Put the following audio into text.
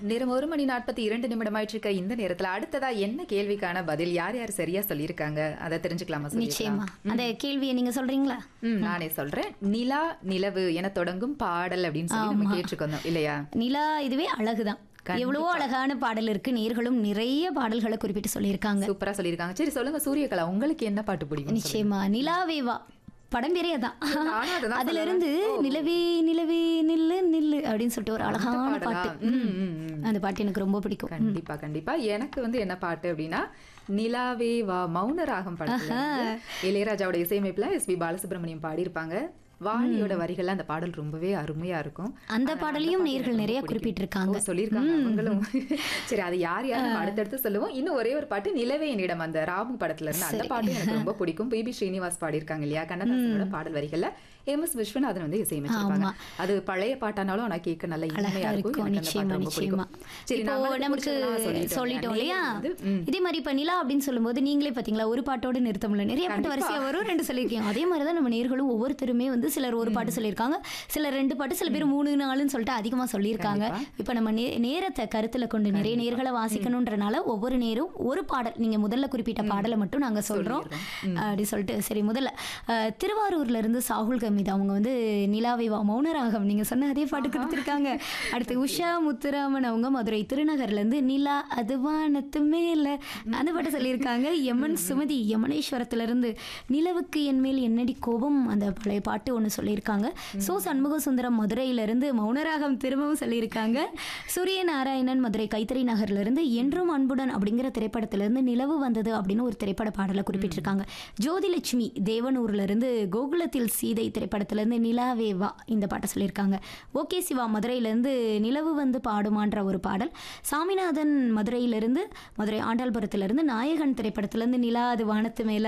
நேரம் ஒரு மணி நாற்பத்தி இரண்டு நிமிடம் ஆயிட்டு இருக்க இந்த நேரத்துல அடுத்ததா என்ன கேள்விக்கான பதில் யார் யார் சரியா சொல்லியிருக்காங்க அதை தெரிஞ்சுக்கலாமா சொல்லியிருக்கலாம்? நிச்சயமா அந்த கேள்வியை நீங்க சொல்றீங்களா ம் நானே சொல்றேன் நிலா நிலவு என தொடங்கும் பாடல் அப்படின்னு சொல்லி நம்ம கேட்டிருக்கோம் இல்லையா நிலா இதுவே அழகுதான் எவ்வளவோ அழகான பாடல் இருக்கு நேர்களும் நிறைய பாடல்களை குறிப்பிட்டு சொல்லியிருக்காங்க சூப்பரா சொல்லியிருக்காங்க சரி சொல்லுங்க சூரியகலா உங்களுக்கு என்ன பாட்டு பிடிக்கும் நிச்சயமா நிலாவேவா படம் பேரே அதான் நானும் அதைதான் அதுல இருந்து நிலவே நிலவே நில்லு நில்லு அப்படின்னு சொல்லிட்டு ஒரு அழகான பாடலா? பாட்டு ம், ம். ம், ம். அந்த பாட்டு எனக்கு ரொம்ப பிடிக்கும் கண்டிப்பா கண்டிப்பா எனக்கு வந்து என்ன பாட்டு அப்படின்னா நிலாவே வா மௌன ராகம் படத்துல இருந்து இளையராஜாவோட இசையமைப்புல எஸ் பி பாலசுப்ரமணியம் பாடியிருப்பாங்க வாணியோட வரிகள்ல அந்த பாடல் ரொம்பவே அருமையா இருக்கும் அந்த அதனால பாடலையும் பாட்டு நேர்கள் எனக்கு நிறைய ரொம்ப பிடிக்கும். குறிப்பிட்டிருக்காங்க. ஓ, சொல்லியிருக்காங்க அவங்களும் சரி அது யார் யார் நம்ம அடுத்தடுத்து சொல்லுவோம் இன்னும் ஒரே ஒரு பாட்டு நிலவே என்னிடம் அந்த ராமு படத்துல இருந்து அந்த பாட்டு எனக்கு ரொம்ப பிடிக்கும் பிபி ஸ்ரீனிவாஸ் பாடியிருக்காங்க இல்லையா கண்ணதாசனோட பாடல் வரிகள்ல எம் எஸ் விஸ்வநாதன் வந்து இசையமைச்சிருப்பாங்க அது பழைய பாட்டானாலும் ஆனா கேட்க நல்ல இனிமையா இருக்கும் இருக்கும் எனக்கு அந்த பாட்டு நிச்சயமா ரொம்ப பிடிக்கும் நிச்சயமா சரி இப்போ நம்மளுக்கு நமக்கு பிடிச்சதெல்லாம் சொல்லிட்டோம் இல்லையா வந்து, ம். இதே மாதிரி இப்ப நிலா அப்படின்னு சொல்லும்போது நீங்களே பாத்தீங்களா ஒரு பாட்டோட நிறுத்த முடியல நிறைய பாட்டு வரிசையா வரும் ரெண்டு சொல்லியிருக்கீங்க அதே மாதிரி தான் நம்ம நேர்களும் ஒவ்வொருத்தருமே வந்து சிலர் ஒரு பாட்டு சொல்லியிருக்காங்க சிலர் ரெண்டு பாட்டு சில பேர் மூணு நாலுன்னு சொல்லிட்டு அதிகமா சொல்லியிருக்காங்க இப்ப நம்ம நே- நேரத்தை கருத்துல கொண்டு நிறைய நேர்களை வாசிக்கணுன்றனால ஒவ்வொரு நேரம் ஒரு பாடல் நீங்க முதல்ல குறிப்பிட்ட பாடலை மட்டும் நாங்க சொல்றோம் அப்படி சொல்லிட்டு சரி முதல்ல அஹ், திருவாரூர்ல இருந்து சாகுல் கமிதா அவங்க வந்து நிலாவை வா மௌனராகம் நீங்க சொன்ன அதே பாட்டு கொடுத்துருக்காங்க அடுத்து உஷா முத்துராமன் அவங்க மதுரை திருநகர்ல இருந்து நிலா அது வானத்து மேல அந்த பாட்டு சொல்லியிருக்காங்க யமன் சுமதி யமனேஸ்வரத்துல இருந்து நிலவுக்கு என் மேல் என்னடி கோபம் அந்த பழைய பாட்டு ஒன்று சொல்லியிருக்காங்க சோ சண்முக சுந்தரம் மதுரையில இருந்து மௌனராகம் திரும்பவும் சொல்லியிருக்காங்க சூரிய நாராயணன் மதுரை கைத்தறி நகர்ல இருந்து என்றும் அன்புடன் அப்படிங்கிற திரைப்படத்துல இருந்து நிலவு வந்தது அப்படின்னு ஒரு திரைப்பட பாடலை குறிப்பிட்டிருக்காங்க ஜோதிலட்சுமி தேவனூர்ல இருந்து கோகுலத்தில் சீதை திரைப்படத்துல இருந்து நிலாவே வா இந்த பாட்டை சொல்லியிருக்காங்க ஓகே சிவா மதுரையில இருந்து நிலவு வந்து பாடுமான்ற ஒரு பாடல் சாமிநாதன் மதுரையிலிருந்து மதுரை ஆண்டாள்புரத்துல இருந்து நாயகன் திரைப்படத்துல இருந்து நிலா அது வானத்து மேல